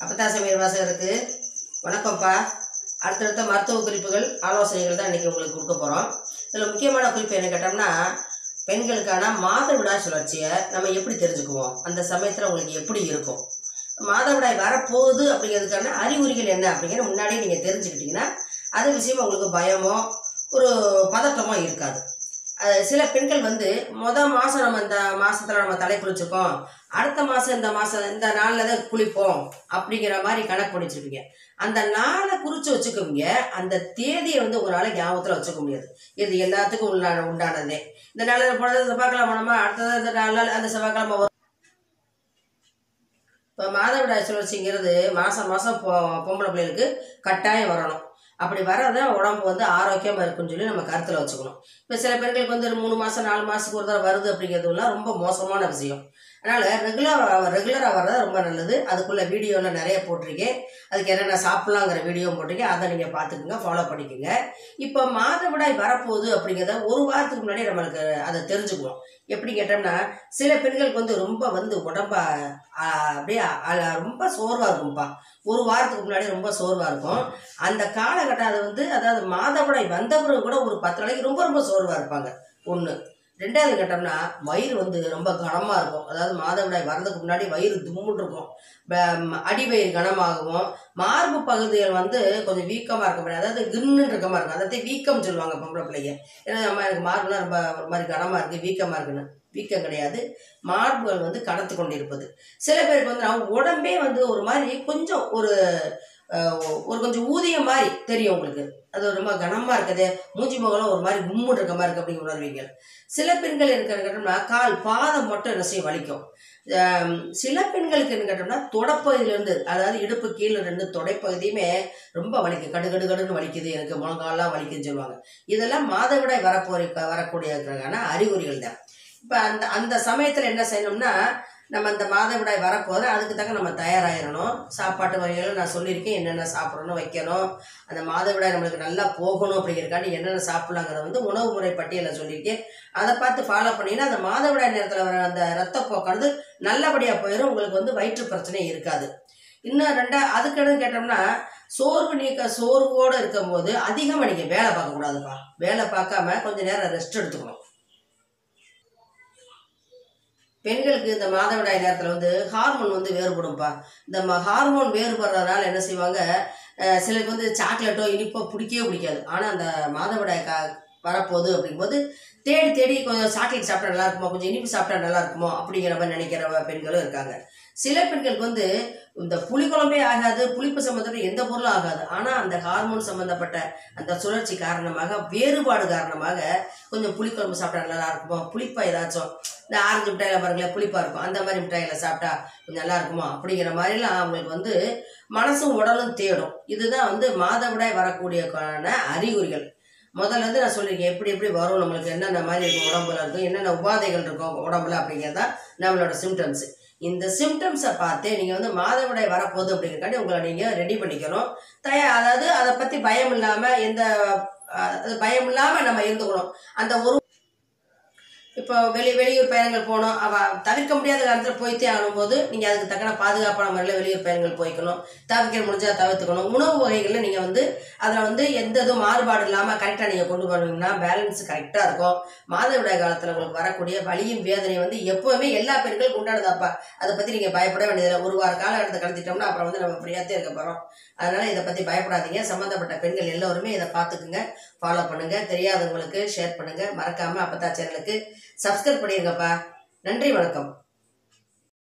அப்பத்தா சமையல் வாசகருக்கு வணக்கம்ப்பா அடுத்தடுத்த மருத்துவ குறிப்புகள் ஆலோசனைகள் தான் இன்றைக்கி உங்களுக்கு கொடுக்க போகிறோம் இதில் முக்கியமான குறிப்பு என்ன கேட்டோம்னா பெண்களுக்கான மாதவிடாய் சுழற்சியை நம்ம எப்படி தெரிஞ்சுக்குவோம் அந்த சமயத்தில் உங்களுக்கு எப்படி இருக்கும் மாதவிடாய் வரப்போகுது அப்படிங்கிறதுக்கான அறிகுறிகள் என்ன அப்படிங்கிற முன்னாடியே நீங்கள் தெரிஞ்சுக்கிட்டீங்கன்னா அது விஷயமா உங்களுக்கு பயமோ ஒரு பதட்டமோ இருக்காது அது சில பெண்கள் வந்து முத மாதம் நம்ம இந்த மாசத்துல நம்ம தலை குளிச்சிருக்கோம் அடுத்த மாதம் இந்த மாதம் இந்த நாளில் தான் குளிப்போம் அப்படிங்கிற மாதிரி கணக்கு பண்ணி வச்சிருப்பீங்க அந்த நாளை குறித்து வச்சுக்குவீங்க அந்த தேதியை வந்து உங்களால் ஞாபகத்தில் வச்சுக்க முடியாது இது எல்லாத்துக்கும் உண்டான உண்டானதே இந்த நாளில் போனது செவ்வாய்க்கிழமை நம்ம அடுத்தது இந்த நாளில் அந்த செவ்வாய்க்கிழமை வரும் இப்போ மாதவிடாய் சுழற்சிங்கிறது மாதம் மாதம் பொ பொம்பளை பிள்ளைகளுக்கு கட்டாயம் வரணும் அப்படி வர்றதான் உடம்பு வந்து ஆரோக்கியமாக இருக்குன்னு சொல்லி நம்ம கருத்தில் வச்சுக்கணும் இப்போ சில பெண்களுக்கு வந்து ஒரு மூணு மாதம் நாலு மாதத்துக்கு ஒரு தடவை வருது அப்படிங்கிறதுலாம் ரொம்ப மோசமான விஷயம் அதனால் ரெகுலராக ரெகுலராக வர்றது ரொம்ப நல்லது அதுக்குள்ளே வீடியோவில் நிறைய போட்டிருக்கேன் அதுக்கு என்னென்ன சாப்பிட்லாங்கிற வீடியோ போட்டிருக்கேன் அதை நீங்கள் பார்த்துக்குங்க ஃபாலோ பண்ணிக்கோங்க இப்போ மாதவிடாய் வரப்போகுது அப்படிங்கிறத ஒரு வாரத்துக்கு முன்னாடி நம்மளுக்கு அதை தெரிஞ்சுக்குவோம் எப்படி கேட்டோம்னா சில பெண்களுக்கு வந்து ரொம்ப வந்து உடம்ப ஆ, அப்படியே அ- ரொம்ப சோர்வாக இருக்கும்ப்பா ஒரு வாரத்துக்கு முன்னாடி ரொம்ப சோர்வாக இருக்கும் அந்த காலகட்டம் அது வந்து அதாவது மாதவிடாய் வந்த பிறகு கூட ஒரு பத்து நாளைக்கு ரொம்ப ரொம்ப சோர்வாக இருப்பாங்க ஒன்று ரெண்டாவது கட்டம்னா வயிறு வந்து ரொம்ப கனமாக இருக்கும் அதாவது மாதவிடாய் வரதுக்கு முன்னாடி வயிறு தும்முன்னு இருக்கும் ப- அடிவயிறு கனமாகவும் மார்பு பகுதிகள் வந்து கொஞ்சம் வீக்கமாக இருக்க முடியாது அதாவது கின்னு இருக்க மாதிரி இருக்கும் அதாவது வீக்கம் சொல்லுவாங்க பொம்பளை பிள்ளைங்க ஏன்னா நம்ம எனக்கு மார்புலாம் ரொம்ப ஒரு மாதிரி கனமாக இருக்குது வீக்கமாக இருக்குன்னு வீக்கம் கிடையாது மார்புகள் வந்து கடத்து கொண்டு இருப்பது சில பேருக்கு வந்து அவங்க உடம்பே வந்து ஒரு மாதிரி கொஞ்சம் ஒரு அஹ், ஒரு கொஞ்சம் ஊதிய மாதிரி தெரியும் உங்களுக்கு அது ரொம்ப கனமாக இருக்குது மூஞ்சி முகலாம் ஒரு மாதிரி கும்முன்னு இருக்க மாதிரி இருக்கு அப்படின்னு உணர்வீங்க சில பெண்கள் இருக்கிற கேட்டோம்னா கால் பாதம் மட்டும் என்ன செய்ய வலிக்கும் ஆம், சில பெண்களுக்கு என்ன கேட்டோம்னா தொடப்பகுதியிலேருந்து அதாவது இடுப்பு கீழே இருந்து தொடைப்பகுதியுமே ரொம்ப வலிக்கும் கடு கடு கடுன்னு வலிக்குது எனக்கு முழங்காலாம் வலிக்குதுன்னு சொல்லுவாங்க இதெல்லாம் மாதவிடாய் வரப்போற வரக்கூடியதுக்கான அறிகுறிகள் தான் இப்போ அந்த அந்த சமயத்தில் என்ன செய்யணும்னா நம்ம அந்த மாதவிடாய் வரப்போது அதுக்கு தக்க நம்ம தயாராகிடணும் சாப்பாட்டு வகைகளை நான் சொல்லியிருக்கேன் என்னென்ன சாப்பிடணும் வைக்கணும் அந்த மாதவிடாய் நம்மளுக்கு நல்லா போகணும் அப்படிங்கிறக்காண்டி என்னென்ன சாப்பிட்லாங்கிறத வந்து உணவு முறை பட்டியலில் சொல்லியிருக்கேன் அதை பார்த்து ஃபாலோ பண்ணிங்கன்னா அந்த மாதவிடாய் நேரத்தில் வர அந்த ரத்தப்போக்கானது நல்லபடியாக போயிடும் உங்களுக்கு வந்து வயிற்று பிரச்சனை இருக்காது இன்னும் ரெண்டா அதுக்கடுத்து கேட்டோம்னா சோர்வு நீக்க சோர்வோடு இருக்கும்போது அதிகமாக நீங்கள் வேலை பார்க்கக்கூடாதுப்பா வேலை பார்க்காம கொஞ்ச நேரம் ரெஸ்ட் எடுத்துக்கணும் பெண்களுக்கு இந்த மாதவிடாய் நேரத்தில் வந்து ஹார்மோன் வந்து வேறுபடும்ப்பா இந்த ம- ஹார்மோன் வேறுபடுறதுனால என்ன செய்வாங்க அஹ் சிலருக்கு வந்து சாக்லேட்டோ இனிப்போ பிடிக்கவே பிடிக்காது ஆனால் அந்த மாதவிடாய் கா வரப்போகுது அப்படிங்கும்போது தேடி தேடி கொஞ்சம் சாக்லேட் சாப்பிட்டா நல்லா இருக்குமோ கொஞ்சம் இனிப்பு சாப்பிட்டா நல்லா இருக்குமோ அப்படிங்கிற மாதிரி நினைக்கிற பெண்களும் இருக்காங்க சில பெண்களுக்கு வந்து இந்த புளிக்குழம்பே ஆகாது புளிப்பு சம்மந்தப்பட்ட எந்த பொருளும் ஆகாது ஆனால் அந்த ஹார்மோன் சம்மந்தப்பட்ட அந்த சுழற்சி காரணமாக வேறுபாடு காரணமாக கொஞ்சம் புளிக்குழம்பு சாப்பிட்டா நல்லா இருக்குமோ புளிப்பா ஏதாச்சும் இந்த ஆரஞ்சு மிட்டாயில பாருங்களேன் புளிப்பா இருக்கும் அந்த மாதிரி மிட்டாயில சாப்பிட்டா கொஞ்சம் நல்லா இருக்குமோ அப்படிங்கிற மாதிரிலாம் அவங்களுக்கு வந்து மனசும் உடலும் தேடும் இதுதான் வந்து மாதவிடாய் வரக்கூடிய அறிகுறிகள் முதல்ல இருந்து நான் சொல்லியிருக்கேன் எப்படி எப்படி வரும் நம்மளுக்கு என்னென்ன மாதிரி இருக்கும் உடம்புல இருக்கும் என்னென்ன உபாதைகள் இருக்கும் உடம்புல அப்படிங்கிறது தான் நம்மளோட சிம்டம்ஸ் இந்த சிம்டம்ஸை பார்த்து நீங்கள் வந்து மாதவிடாய் வரப்போகுது அப்படிங்கிறக்காண்டி உங்களை நீங்கள் ரெடி பண்ணிக்கணும் தயா அதாவது அதை பற்றி பயம் இல்லாமல் எந்த அஹ், அது பயம் இல்லாமல் நம்ம இருந்துக்கணும் அந்த ஒரு இப்போ வெளி வெளியூர் பயணங்கள் போகணும் அவ தவிர்க்க முடியாத காலத்தில் போய்த்தே ஆகும்போது நீங்கள் அதுக்கு தக்கன பாதுகாப்பான முறையில் வெளியூர் பயணங்கள் போய்க்கணும் தவிர்க்க முடிஞ்சால் தவிர்த்துக்கணும் உணவு வகைகளில் நீங்கள் வந்து அதில் வந்து எந்த இதுவும் மாறுபாடு இல்லாமல் கரெக்டாக நீங்கள் கொண்டு போனீங்கன்னா பேலன்ஸ் கரெக்டாக இருக்கும் மாதவிடாய் காலத்தில் உங்களுக்கு வரக்கூடிய வலியும் வேதனையும் வந்து எப்போவுமே எல்லா பெண்களுக்கும் உண்டானதாப்பா அதை பற்றி நீங்கள் பயப்பட வேண்டியதில்லை ஒரு வார காலகட்டத்தை கடத்திட்டோம்னா அப்புறம் வந்து நம்ம ஃப்ரீயாகத்தே இருக்க போகிறோம் அதனால் இதை பற்றி பயப்படாதீங்க சம்மந்தப்பட்ட பெண்கள் எல்லோருமே இதை பார்த்துக்குங்க ஃபாலோ பண்ணுங்கள் தெரியாதவங்களுக்கு ஷேர் பண்ணுங்கள் மறக்காமல் அப்பத்தா சேனலுக்கு சப்ஸ்கிரைப் பண்ணிருங்கப்பா நன்றி வணக்கம்